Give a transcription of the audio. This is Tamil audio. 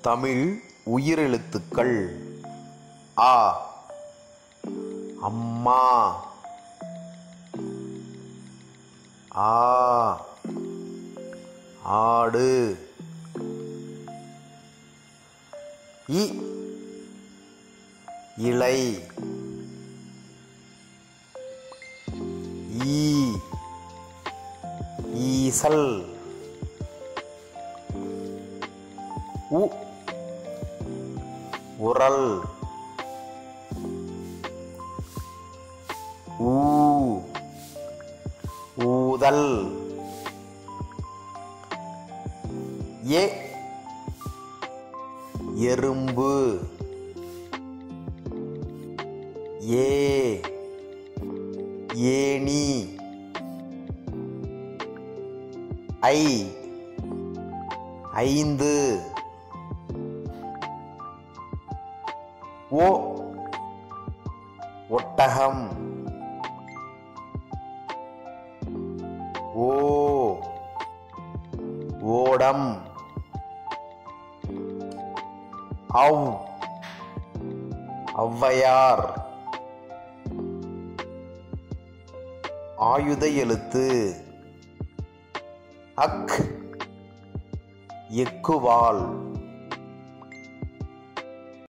தமிழ் உயிரெழுத்துக்கள் ஆ அம்மா ஆ ஆடு இ இலை ஈ ஈசல் உ உரல் ஊ ஊதல் ஏ எறும்பு ஏ ஏணி ஐ ஐந்து ஓ ஒட்டகம் ஓ ஓடம் அவ் ஔவையார் ஆயுத எழுத்து அக் எக்குவால்